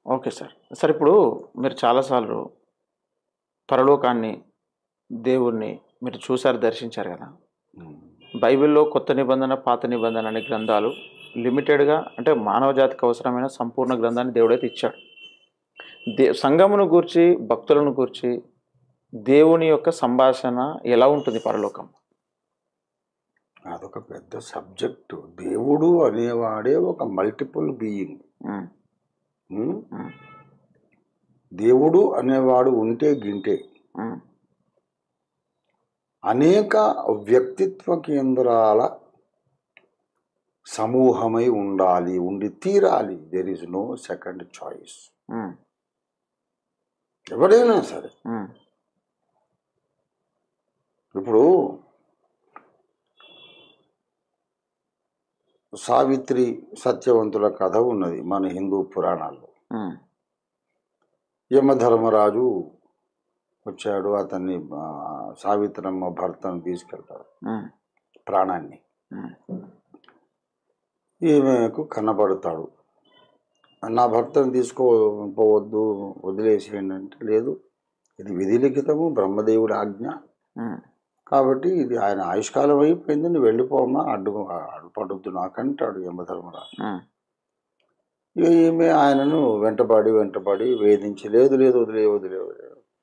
Okay sir sir ఇప్పుడు మీరు చాలాసార్లు పరలోకాన్ని దేవుణ్ణి మీరు చూసారు దర్శించారు కదా బైబిల్లో కొత్త నిబంధన పాత నిబంధన అనే గ్రంథాలు లిమిటెడ్గా అంటే మానవ జాతికి అవసరమైన సంపూర్ణ గ్రంథాన్ని దేవుడైతే ఇచ్చాడు దే సంఘమును గూర్చి భక్తులను గూర్చి దేవుని యొక్క సంభాషణ ఎలా ఉంటుంది పరలోకం అదొక పెద్ద సబ్జెక్టు దేవుడు అనేవాడే ఒక మల్టిపుల్ బీయింగ్ ఉమ్, ఉమ్, దేవుడు అనేవాడు ఉంటే గింటే ఉమ్, అనేక వ్యక్తిత్వ కేంద్రాల సమూహమై ఉండాలి ఉండి తీరాలి there is no second choice um, ఎవడైనా సరే ఉమ్, ఇప్పుడు సావిత్రి సత్యవంతుల కథ ఉన్నది మన హిందూ పురాణాల్లో ఉమ్, యమధర్మరాజు వచ్చాడు అతన్ని ఆ, సావిత్రమ్మ భర్తను తీసుకెళ్తాడు ఉమ్, ప్రాణాన్ని ఉమ్, ఈమెకు కనబడతాడు నా భర్తను తీసుకోపోవద్దు వదిలేసేయండి అంటే లేదు ఇది విధి లిఖితము బ్రహ్మదేవుడి ఆజ్ఞ ఉమ్, కాబట్టి ఇది ఆయన ఆయుష్కాలం అయిపోయింది నువ్వు వెళ్ళిపోమ్మా అడ్డు అడ్డుపడొద్దు నాకంటాడు యమధర్మరాజు ఉమ్, ఇక ఈమె ఆయనను వెంటబడి వెంటబడి వేధించి లేదు లేదు వదిలే వదిలే వదిలే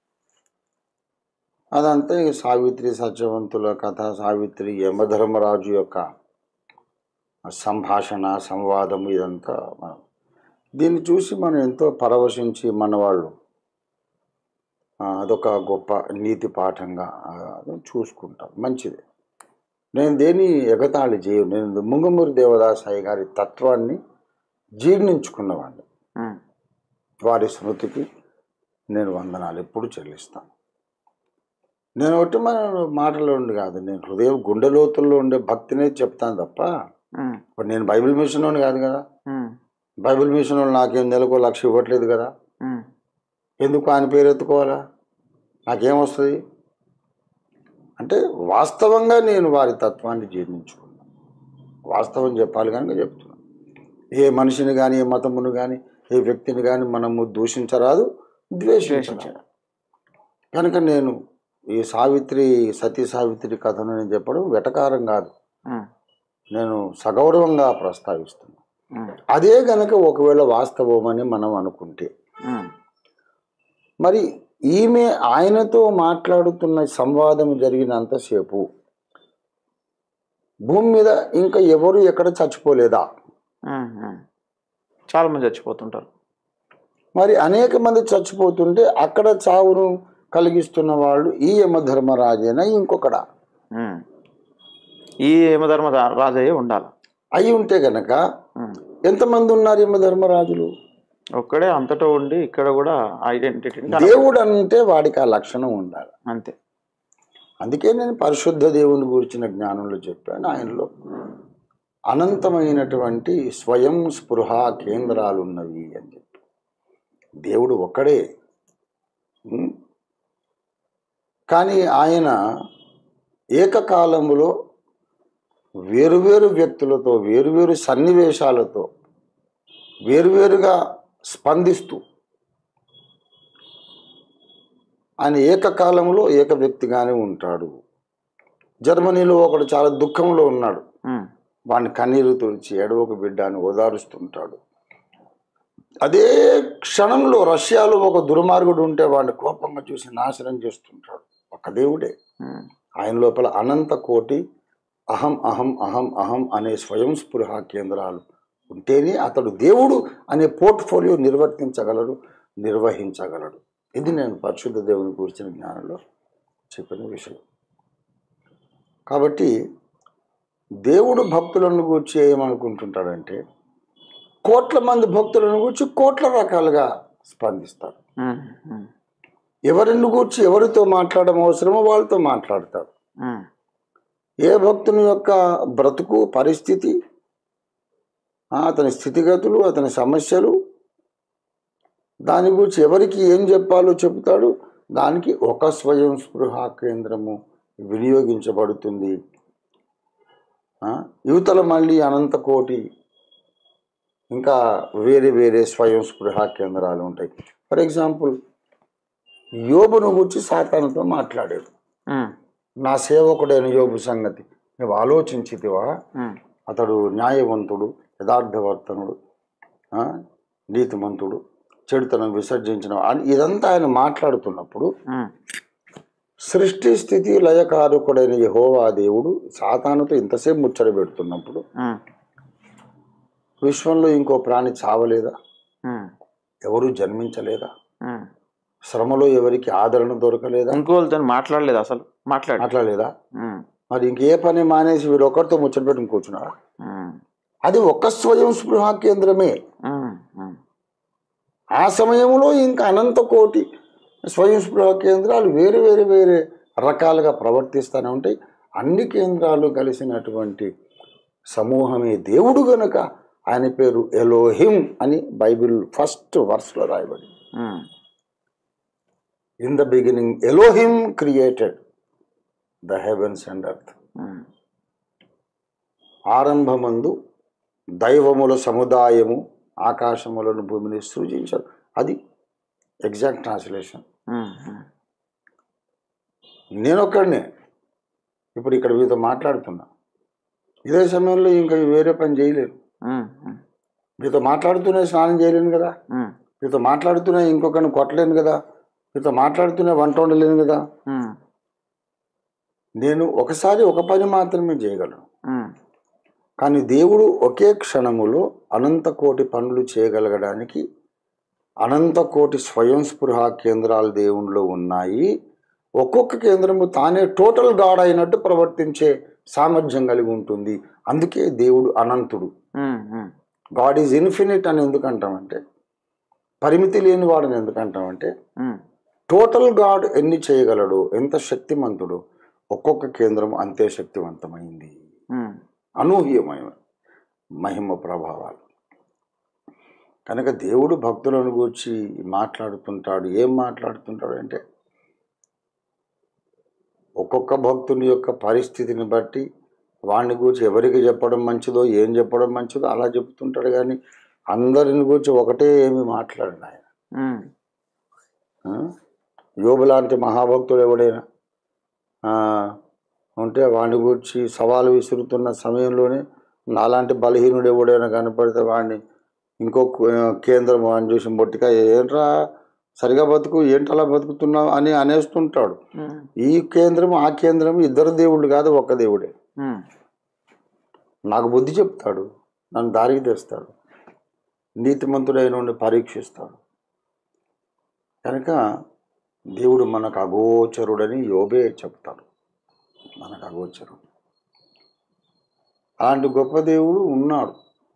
అదంతా ఇక సావిత్రి సత్యవంతుల కథ సావిత్రి యమధర్మరాజు యొక్క సంభాషణ సంవాదం ఇదంతా మనం దీన్ని చూసి మనం ఎంతో పరవశించి మన వాళ్ళు ఆ, అదొక గొప్ప నీతి పాఠంగా ఆ, చూసుకుంటాం మంచిది నేను దేని ఎగతాళి చేయను నేను ముంగమూరి దేవదాసాయి గారి తత్వాన్ని జీర్ణించుకున్నవాడిని ఉమ్, వారి స్మృతికి నేను వందనాలు ఎప్పుడు చెల్లిస్తాను నేను ఒకటి మన మాటలో ఉండి కాదు నేను హృదయం గుండె లోతుల్లో ఉండే భక్తినే చెప్తాను తప్ప ఉమ్, ఇప్పుడు నేను బైబిల్ మిషన్ వాడిని కాదు కదా ఉమ్, బైబిల్ మిషన్ వాళ్ళు నాకేం నెలకు లక్ష ఇవ్వట్లేదు కదా ఉమ్, ఎందుకు ఆయన పేరు ఎత్తుకోవాలా నాకేం వస్తుంది అంటే వాస్తవంగా నేను వారి తత్వాన్ని జీర్ణించుకున్నాను వాస్తవం చెప్పాలి కనుక చెప్తున్నాను ఏ మనిషిని కానీ ఏ మతమును కానీ ఏ వ్యక్తిని కానీ మనము దూషించరాదు ద్వేషించరాదు ద్వేషించరు. కనుక నేను ఈ సావిత్రి సతీ సావిత్రి కథను నేను చెప్పడం వెటకారం కాదు ఉమ్, నేను సగౌరవంగా ప్రస్తావిస్తున్నాను ఉమ్, అదే గనక ఒకవేళ వాస్తవమని మనం అనుకుంటే ఉమ్, మరి ఈమె ఆయనతో మాట్లాడుతున్న సంవాదం జరిగినంతసేపు భూమి మీద ఇంకా ఎవరు ఎక్కడ చచ్చిపోలేదా ఉమ్, ఉమ్. చాలా మంది చచ్చిపోతుంటారు మరి అనేక మంది చచ్చిపోతుంటే అక్కడ చావును కలిగిస్తున్న వాళ్ళు ఈ యమధర్మరాజేనా ఇంకొకడా ఉమ్. ఈ యమధర్మ రా- రాజయ్య ఉండాలి అయి ఉంటే గనక ఉమ్. ఎంతమంది ఉన్నారు యమధర్మరాజులు ఒక్కడే అంతటా ఉండి ఇక్కడ కూడా ఐడెంటిటీని దేవుడు అంటే వాడికి ఆ లక్షణం ఉండాలి అంతే అందుకే నేను పరిశుద్ధ దేవుని గురించిన జ్ఞానంలో చెప్పాను ఆయనలో అనంతమైనటువంటి స్వయం స్పృహ కేంద్రాలు ఉన్నవి అని చెప్పి దేవుడు ఒక్కడే ఉం? కానీ ఆయన ఏకకాలములో వేరువేరు వ్యక్తులతో వేరువేరు సన్నివేశాలతో వేరువేరుగా స్పందిస్తూ ఆయన ఏకకాలంలో ఏక వ్యక్తిగానే ఉంటాడు జర్మనీలో ఒకడు చాలా దుఃఖంలో ఉన్నాడు ఉమ్, వాడిని కన్నీరు తుడిచి ఎడవకు బిడ్డ అని ఓదారుస్తుంటాడు అదే క్షణంలో రష్యాలో ఒక దుర్మార్గుడు ఉంటే వాడిని కోపంగా చూసి నాశనం చేస్తుంటాడు ఒక దేవుడే ఉమ్, ఆయన లోపల అనంత కోటి అహం అహం అహం అహం అనే స్వయం స్పృహ కేంద్రాలు ఉంటేనే అతడు దేవుడు అనే పోర్ట్ఫోలియో నిర్వర్తించగలడు నిర్వహించగలడు ఇది నేను పరిశుద్ధ దేవుని గురించిన జ్ఞానంలో చెప్పిన విషయం కాబట్టి దేవుడు భక్తులను గూర్చి ఏమనుకుంటుంటాడంటే కోట్ల మంది భక్తులను గూర్చి కోట్ల రకాలుగా స్పందిస్తాడు ఉమ్, ఉమ్, ఎవరిని గూర్చి ఎవరితో మాట్లాడడం అవసరమో వాళ్ళతో మాట్లాడతాడు ఉమ్, ఏ భక్తుని యొక్క బ్రతుకు పరిస్థితి ఆ, అతని స్థితిగతులు అతని సమస్యలు దాని గురించి ఎవరికి ఏం చెప్పాలో చెబుతాడు దానికి ఒక స్వయం స్పృహ కేంద్రము వినియోగించబడుతుంది ఆ, యువతల మళ్ళీ అనంత కోటి ఇంకా వేరే వేరే స్వయం స్పృహ కేంద్రాలు ఉంటాయి ఫర్ ఎగ్జాంపుల్ యోబును గురించి సాతానుతో మాట్లాడాడు ఉమ్, నా సేవకుడైన యోబు సంగతి నువ్వు ఆలోచించితివా ఉమ్, అతడు న్యాయవంతుడు యథార్థవర్తనుడు ఆ, నీతిమంతుడు చెడుతనం విసర్జించిన అని ఇదంతా ఆయన మాట్లాడుతున్నప్పుడు ఉమ్, సృష్టి స్థితి లయకారకుడైన యహోవా దేవుడు సాతానుతో ఇంతసేపు ముచ్చట పెడుతున్నప్పుడు ఉమ్, విశ్వంలో ఇంకో ప్రాణి చావలేదా ఉమ్, ఎవరు జన్మించలేదా ఉమ్. శ్రమలో ఎవరికి ఆదరణ దొరకలేదా ఇంకోళ్ళతో మాట్లాడలేదు అసలు మాట్లాడు మాట్లాడలేదా ఉమ్, మరి ఇంకే పని మానేసి వీడు ఒక్కరితో ముచ్చట పెట్టుకుని కూర్చున్నాడా ఉమ్, అది ఒక్క స్వయం స్పృహ కేంద్రమే ఉమ్, ఉమ్, ఆ సమయంలో ఇంకా అనంత కోటి స్వయం స్పృహ కేంద్రాలు వేరే వేరే వేరే రకాలుగా ప్రవర్తిస్తూనే ఉంటాయి అన్ని కేంద్రాలు కలిసినటువంటి సమూహమే దేవుడు గనుక ఆయన పేరు ఎలోహిం అని బైబిల్ ఫస్ట్ వర్స్లో రాయబడి um, in the beginning Elohim created the heavens and earth um, ఆరంభమందు దైవముల సముదాయము ఆకాశములను భూమిని సృజించారు అది ఎగ్జాక్ట్ ట్రాన్స్లేషన్ ఉమ్, ఉమ్, నేను ఒక్కడినే ఇప్పుడు ఇక్కడ మీతో మాట్లాడుతున్నా ఇదే సమయంలో ఇంకా వేరే పని చేయలేను ఉమ్, ఉమ్, మీతో మాట్లాడుతూనే స్నానం చేయలేను కదా ఉమ్, మీతో మాట్లాడుతూనే ఇంకొకరిని కొట్టలేను కదా మీతో మాట్లాడుతూనే వంట వండలేను కదా ఉమ్, నేను ఒకసారి ఒక పని మాత్రమే చేయగలను ఉమ్, కానీ దేవుడు ఒకే క్షణములో అనంత కోటి పనులు చేయగలగడానికి అనంత కోటి స్వయం స్పృహ కేంద్రాలు దేవునిలో ఉన్నాయి ఒక్కొక్క కేంద్రము తానే టోటల్ గాడ్ అయినట్టు ప్రవర్తించే సామర్థ్యం కలిగి ఉంటుంది అందుకే దేవుడు అనంతుడు um, um, God is infinite అని ఎందుకు అంటామంటే పరిమితి లేని వాడని ఎందుకు అంటామంటే ఉమ్, టోటల్ గాడ్ ఎన్ని చేయగలడు ఎంత శక్తిమంతుడు ఒక్కొక్క కేంద్రం అంతే శక్తివంతమైంది ఉమ్, అనూహ్యమైన మహిమ ప్రభావాలు కనుక దేవుడు భక్తులను గూర్చి మాట్లాడుతుంటాడు ఏం మాట్లాడుతుంటాడు అంటే ఒక్కొక్క భక్తుని యొక్క పరిస్థితిని బట్టి వాడిని గురించి ఎవరికి చెప్పడం మంచిదో ఏం చెప్పడం మంచిదో అలా చెప్తుంటాడు కానీ అందరిని గురించి ఒకటే ఏమి మాట్లాడిన ఆయన ఉమ్, ఆ? యోబు లాంటి మహాభక్తుడు ఎవడైనా ఆ, ఉంటే వాడిని గురించి సవాలు విసురుతున్న సమయంలోనే నాలాంటి బలహీనుడు ఎవడైనా కనపడితే వాడిని ఇంకో కు- కేంద్రం వాడిని చూసి మొట్టిగా ఏంట్రా సరిగా బతుకు ఏంటలా బతుకుతున్నావు అని అనేస్తుంటాడు ఉమ్, ఈ కేంద్రం ఆ కేంద్రం ఇద్దరు దేవుళ్ళు కాదు ఒక్క దేవుడే ఉమ్, నాకు బుద్ధి చెప్తాడు నన్ను దారికి తెస్తాడు నీతిమంతుడైన వాడిని పరీక్షిస్తాడు కనుక దేవుడు మనకు అగోచరుడని యోబే చెప్తాడు మనకు అగోచరుడు అలాంటి గొప్ప దేవుడు ఉన్నాడు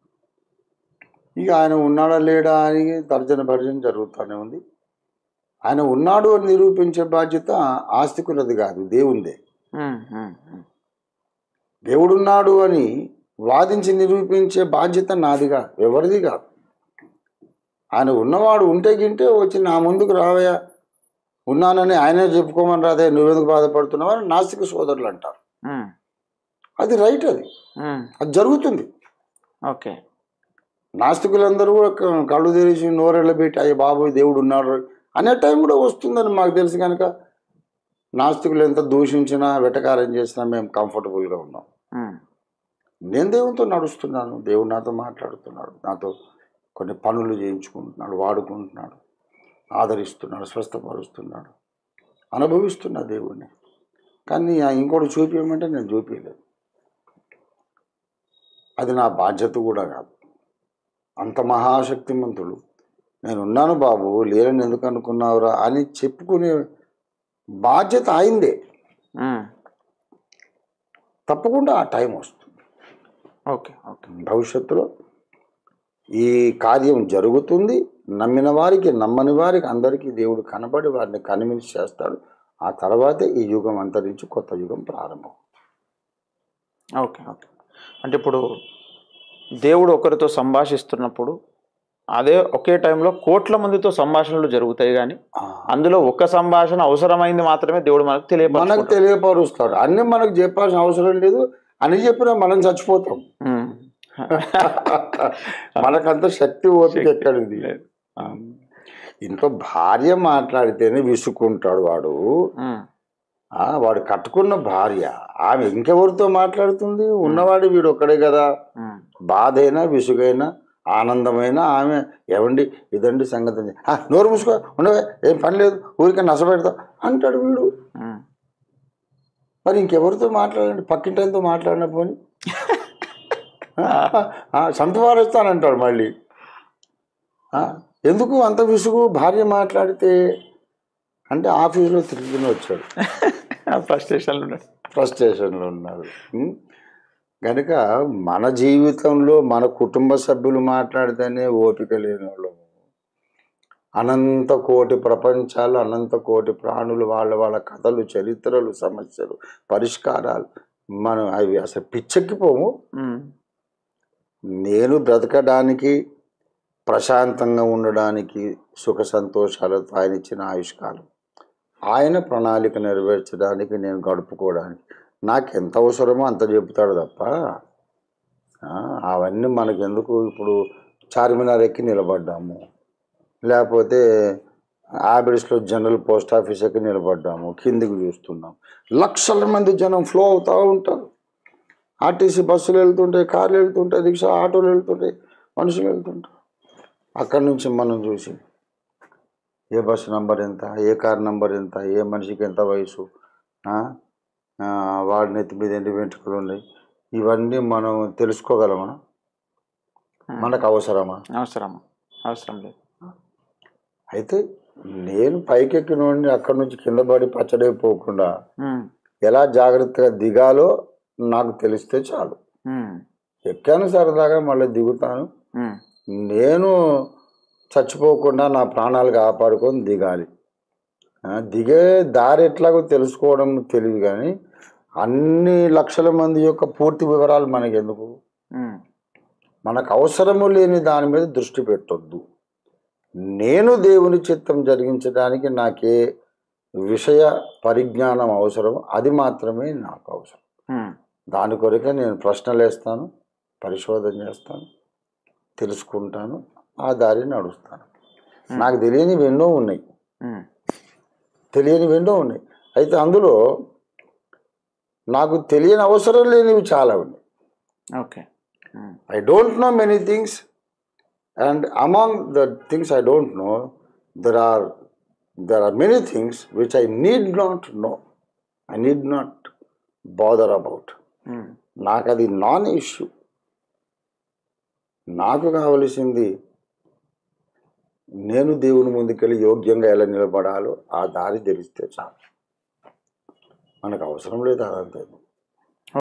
ఇక ఆయన ఉన్నాడా లేడా అని తర్జన భర్జన జరుగుతూనే ఉంది ఆయన ఉన్నాడు అని నిరూపించే బాధ్యత ఆస్తికులది కాదు దేవుందే ఉమ్, ఉమ్, ఉమ్, దేవుడున్నాడు అని వాదించి నిరూపించే బాధ్యత నాదిగా ఎవరిది కాదు ఆయన ఉన్నవాడు ఉంటే గింటే వచ్చి నా ముందుకు రావయ్యా ఉన్నానని ఆయనే చెప్పుకోమని రాదే నువ్వెందుకు బాధపడుతున్నావు అని నాస్తిక సోదరులు అంటారు ఉమ్, అది రైట్ అది ఉమ్, అది జరుగుతుంది ఓకే నాస్తికులందరూ కూడా క- కళ్ళు తెరిచి నోరెళ్ళ పెట్టి అయ్యే బాబు దేవుడు ఉన్నాడు అనే టైం కూడా వస్తుందని మాకు తెలుసు కనుక నాస్తికులు ఎంత దూషించినా వెటకారం చేసినా మేము కంఫర్టబుల్గా ఉన్నాం ఉమ్, నేను దేవునితో నడుస్తున్నాను దేవుడు నాతో మాట్లాడుతున్నాడు నాతో కొన్ని పనులు చేయించుకుంటున్నాడు వాడుకుంటున్నాడు ఆదరిస్తున్నాడు స్వస్థపరుస్తున్నాడు అనుభవిస్తున్నా దేవుడిని కానీ ఆ ఇంకోటి చూపించమంటే నేను చూపించలేదు అది నా బాధ్యత కూడా కాదు అంత మహాశక్తిమంతుడు నేను ఉన్నాను బాబు లేరని ఎందుకు అనుకున్నావురా అని చెప్పుకునే బాధ్యత అయిందే ఉమ్, తప్పకుండా ఆ టైం వస్తుంది ఓకే ఓకే భవిష్యత్తులో ఈ కార్యం జరుగుతుంది నమ్మిన వారికి నమ్మని వారికి అందరికీ దేవుడు కనబడి వారిని కన్విన్స్ చేస్తాడు ఆ తర్వాతే ఈ యుగం అంతరించి కొత్త యుగం ప్రారంభం ఓకే ఓకే అంటే ఇప్పుడు దేవుడు ఒకరితో సంభాషిస్తున్నప్పుడు అదే ఒకే టైంలో కోట్ల మందితో సంభాషణలు జరుగుతాయి కానీ ఆ, అందులో ఒక్క సంభాషణ అవసరమైంది మాత్రమే దేవుడు మనకు మనకు తెలియపరచుకుంటాడు తెలియపరుస్తాడు అన్నీ మనకు చెప్పాల్సిన అవసరం లేదు అని చెప్పినా మనం చచ్చిపోతాం ఉమ్, మనకంత శక్తి ఓపిక ఎక్కడుంది లేదు. ఇంట్లో భార్య మాట్లాడితేనే విసుక్కుంటాడు వాడు ఉమ్, ఆ, వాడు కట్టుకున్న భార్య ఆమె ఇంకెవరితో మాట్లాడుతుంది ఉన్నవాడు వీడు ఒక్కడే కదా ఉమ్, బాధైనా విసుగైనా ఆనందమైన ఆమె ఏమండి ఇదండి సంగతి అని. "ఆ, నోరు మూసుకో ఉండవే ఏం పని లేదు ఊరికే నష్టపెడతా అంటాడు వీడు ఉమ్. మరి ఇంకెవరితో మాట్లాడండి పక్కింటితో మాట్లాడిన పోని సంతవారు వస్తానంటాడు మళ్ళీ ఆ, ఎందుకు అంత విసుగు భార్య మాట్లాడితే అంటే ఆఫీసులో తిరుగుతూనే వచ్చాడు ఫ్రస్ట్రేషన్లో ఉన్నాడు ఫ్రస్ట్రేషన్లో ఉన్నారు ఉం? కనుక మన జీవితంలో మన కుటుంబ సభ్యులు మాట్లాడితేనే ఓపిక లేని వాళ్ళు అనంత కోటి ప్రపంచాలు అనంత కోటి ప్రాణులు వాళ్ళ వాళ్ళ కథలు చరిత్రలు సమస్యలు పరిష్కారాలు మనం అవి అసలు పిచ్చెక్కిపోము ఉమ్, నేను బ్రతకడానికి ప్రశాంతంగా ఉండడానికి సుఖ సంతోషాలతో ఆయన ఇచ్చిన ఆయుష్కాలం ఆయన ప్రణాళిక నెరవేర్చడానికి నేను గడుపుకోవడానికి నాకు ఎంత అవసరమో అంత చెబుతాడు తప్ప ఆ, అవన్నీ మనకెందుకు ఇప్పుడు చార్మినార్ ఎక్కి నిలబడ్డాము లేకపోతే ఆబిడ్స్లో జనరల్ పోస్ట్ ఆఫీస్ ఎక్కి నిలబడ్డాము కిందికి చూస్తున్నాం లక్షల మంది జనం ఫ్లో అవుతూ ఉంటారు ఆర్టీసీ బస్సులు వెళ్తుంటాయి కార్లు వెళ్తుంటాయి రిక్షా ఆటోలు వెళ్తుంటాయి మనుషులు వెళ్తుంటారు అక్కడి నుంచి మనం చూసి ఏ బస్సు నంబర్ ఎంత ఏ కార్ నంబర్ ఎంత ఏ మనిషికి ఎంత వయసు ఆ? ఆ, వాడి నెత్తి మీద ఎన్ని వెంట్రుకలు ఉన్నాయి ఇవన్నీ మనం తెలుసుకోగలమా మనకు అవసరమా అవసరం అవసరం లేదు అయితే నేను పైకెక్కినోడిని అక్కడి నుంచి కింద పడి పచ్చడైపోకుండా ఉమ్, ఎలా జాగ్రత్తగా దిగాలో నాకు తెలిస్తే చాలు ఉమ్, ఎక్కాను సరదాగా మళ్ళీ దిగుతాను ఉమ్, నేను చచ్చిపోకుండా నా ప్రాణాలు కాపాడుకొని దిగాలి ఆ, దిగే దారి ఎట్లాగో తెలుసుకోవడం తెలియదు కానీ అన్ని లక్షల మంది యొక్క పూర్తి వివరాలు మనకి ఎందుకు ఉమ్, మనకు అవసరము లేని దాని మీద దృష్టి పెట్టొద్దు నేను దేవుని చిత్తం జరిగించడానికి నాకే విషయ పరిజ్ఞానం అవసరం అది మాత్రమే నాకు అవసరం ఉమ్, దాని కొరకే నేను ప్రశ్నలు వేస్తాను పరిశోధన చేస్తాను తెలుసుకుంటాను ఆ దారి నడుస్తాను నాకు తెలియనివి ఎన్నో ఉన్నాయి ఉమ్, తెలియనివి ఎన్నో ఉన్నాయి అయితే అందులో నాకు తెలియని అవసరం లేనివి చాలా ఉన్నాయి okay um, I don't know many things, and among the things I don't know, there are there are many things which I need not know. I need not bother about. Um, నాకు అది non issue నాకు కావలసింది నేను దేవుని ముందుకెళ్ళి యోగ్యంగా ఎలా నిలబడాలో ఆ దారి తెలిస్తే చాలు మనకు అవసరం లేదు అదంతా